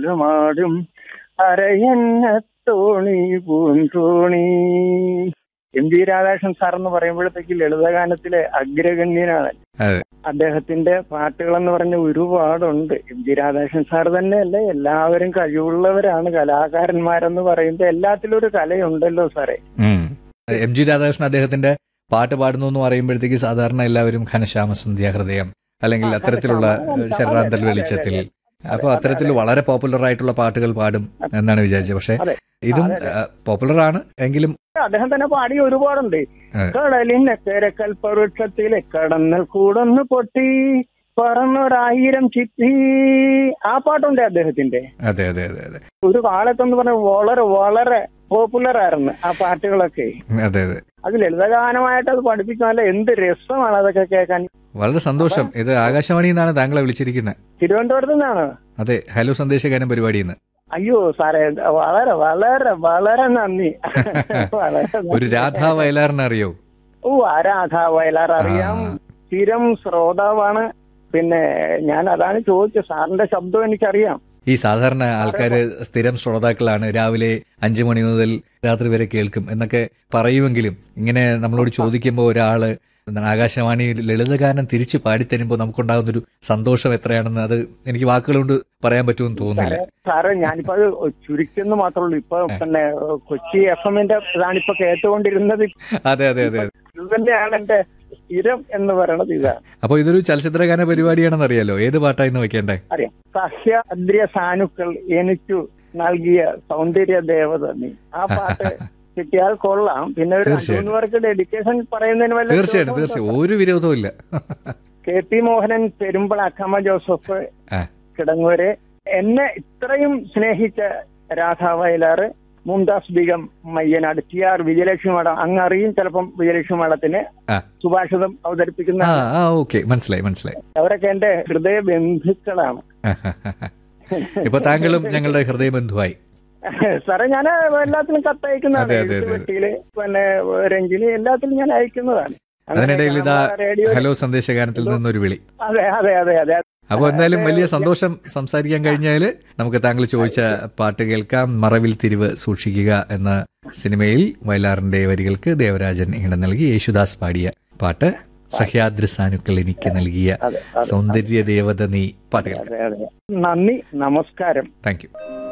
ലോലമാടും അരയന്ന തോണി പൂന്തോണി എം ജി രാധാകൃഷ്ണൻ സാർ എന്ന് പറയുമ്പോഴത്തേക്ക് ലളിതഗാനത്തിലെ അഗ്രഗണ്യനാണ് അതെ അദ്ദേഹത്തിന്റെ പാട്ടുകൾ എന്ന് പറഞ്ഞ ഒരുപാടുണ്ട് എം ജി രാധാകൃഷ്ണൻ സാർ തന്നെയല്ല എല്ലാവരും കഴിവുള്ളവരാണ് കലാകാരന്മാരെന്ന് പറയുമ്പോൾ എല്ലാത്തിലും ഒരു കലയുണ്ടല്ലോ സാറേ ഉം. എം ജി രാധാകൃഷ്ണൻ അദ്ദേഹത്തിന്റെ പാട്ട് പാടുന്നു എന്ന് പറയുമ്പോഴത്തേക്ക് സാധാരണ എല്ലാവരും ഘനശ്യാമ സന്ധ്യാഹൃദയം അല്ലെങ്കിൽ ആ, അത്തരത്തിലുള്ള ഘനശ്യാമ, ഏഹ്, ശരറാന്തൽ അതെ, അതെ, വെളിച്ചത്തിൽ അതെ, അപ്പൊ അത്തരത്തിൽ വളരെ പോപ്പുലർ ആയിട്ടുള്ള പാട്ടുകൾ പാടും എന്നാണ് വിചാരിച്ചത് പക്ഷെ അതെ. ഇതും അതെ, പോപ്പുലർ ആണ് എങ്കിലും അദ്ദേഹം തന്നെ പാടി ഒരുപാടുണ്ട് അതെ. കടലിനക്കര കൽപ്പവൃക്ഷത്തിലെ കടന്നൽ കൂടൊന്ന് പൊട്ടി പറന്നൊരായിരം ചിത്തി ആ പാട്ടുണ്ട് അദ്ദേഹത്തിന്റെ അതെ അതെ അതെ അതെ ഒരു കാലത്തെന്ന് പറഞ്ഞ വളരെ വളരെ പോപ്പുലർ ആയിരുന്നു ആ പാട്ടുകളൊക്കെ അതെ അതെ അത് ലളിതഗാനമായിട്ട് അത് പഠിപ്പിക്കാനല്ല എന്ത് രസമാണ് അതൊക്കെ കേൾക്കാൻ വളരെ സന്തോഷം ഇത് ആകാശവാണിയിൽ നിന്നാണ് താങ്കളെ വിളിച്ചിരിക്കുന്നത് തിരുവനന്തപുരത്ത് നിന്നാണ് അതെ ഹലോ സന്ദേശഗാനം പരിപാടിയിൽ നിന്ന് അയ്യോ സാറേ വളരെ വളരെ വളരെ നന്ദി വളരെ ഒരു നന്ദി. രാധാ വയലാറിനെ അറിയോ ഓ ആ രാധ വയലാർ അറിയാം ആ. സ്ഥിരം ശ്രോതാവാണ് പിന്നെ ഞാൻ അതാണ് ചോദിച്ചത് സാറിന്റെ ശബ്ദം എനിക്കറിയാം ഈ സാധാരണ ആൾക്കാർ സ്ഥിരം ശ്രോതാക്കളാണ് രാവിലെ അഞ്ചു മണി മുതൽ രാത്രി വരെ കേൾക്കും എന്നൊക്കെ പറയുമെങ്കിലും ഇങ്ങനെ നമ്മളോട് ചോദിക്കുമ്പോൾ ഒരാള് എന്താണ് ആകാശവാണി ലളിതഗാനം തിരിച്ചു പാടിത്തരുമ്പോൾ നമുക്കുണ്ടാകുന്ന ഒരു സന്തോഷം എത്രയാണെന്ന് അത് എനിക്ക് വാക്കുകൾ കൊണ്ട് പറയാൻ പറ്റുമെന്ന് തോന്നുന്നില്ല സാറ് ഞാനിപ്പോ അത് ചുരുക്കുന്നു മാത്രമേ ഉള്ളൂ ഇപ്പൊ പിന്നെ കൊച്ചി എഫ് എമ്മിന്റെ ഇതാണിപ്പോ കേട്ടുകൊണ്ടിരുന്നത് അതെ അതെ അതെ ഇത് തന്നെയാണ് എന്റെ സ്ഥിരം എന്ന് പറയണത് ഇതാണ് അപ്പോൾ ഇതൊരു ചലച്ചിത്രഗാന പരിപാടിയാണെന്ന് അറിയാലോ ഏത് പാട്ടാ ഇന്ന് വെക്കേണ്ടേ അറിയാം സഹ്യാദ്രിയ സാനുക്കൾ എനിക്കു നൽകിയ സൗന്ദര്യ ദേവത നീ ആ പാട്ട് കിട്ടിയാൽ കൊള്ളാം പിന്നെ ഒരു രണ്ടു തീർച്ചയായിട്ടും. മൂന്ന് പേർക്ക് ഡെഡിക്കേഷൻ പറയുന്നതിന് വല്ല തീർച്ചയായിട്ടും വിരോധമുണ്ടോ? തീർച്ചയായും ഒരു വിരോധവും ഇല്ല കെ പി മോഹനൻ പെരുമ്പള അക്കമ്മ ജോസഫ് ആ. കിടങ്ങൂര് എന്നെ ഇത്രയും സ്നേഹിച്ച Radha Vayalar Mumtaz Begum Mayyanad T R Vijayalakshmi madam അങ്ങ് അറിയും ചിലപ്പം വിജയലക്ഷ്മി മേഡത്തിന് ആ. സുഭാഷിതം അവതരിപ്പിക്കുന്ന ആ ആ ഓക്കെ മനസ്സിലായി മനസ്സിലായി അവരൊക്കെ എന്റെ ഹൃദയ ബന്ധുക്കളാണ് ഇപ്പൊ താങ്കളും ഞങ്ങളുടെ ഹൃദയബന്ധുവായി സാറേ ഞാൻ എല്ലാത്തിനും കത്തയക്കുന്നതാണ് അതെ, അതെ, അതെ. എഴുത്തുപെട്ടിയില് പിന്നെ രഞ്ജിനി എല്ലാത്തിലും ഞാൻ അയക്കുന്നതാണ് അങ്ങനെ അതിനിടയിൽ ഇതാ റേഡിയോ ഹലോ സന്ദേശഗാനത്തിൽ നിന്നൊരു വിളി അതെ അതെ അതെ അതെ അപ്പോൾ എന്തായാലും വലിയ സന്തോഷം സംസാരിക്കാൻ കഴിഞ്ഞാൽ നമുക്ക് താങ്കൾ ചോദിച്ച പാട്ട് കേൾക്കാം മറവിൽ തിരിവ് സൂക്ഷിക്കുക എന്ന സിനിമയിൽ വയലാറിന്റെ വരികൾക്ക് ദേവരാജൻ ഈണം നൽകി യേശുദാസ് പാടിയ പാട്ട് സഹ്യാദ്രി സാനുക്കൾ എനിക്ക് നൽകിയ അതെ അതെ സൗന്ദര്യ ദേവത നീ പാട്ട് കേൾക്കാം അതെ അതെ നന്ദി നമസ്കാരം താങ്ക് യു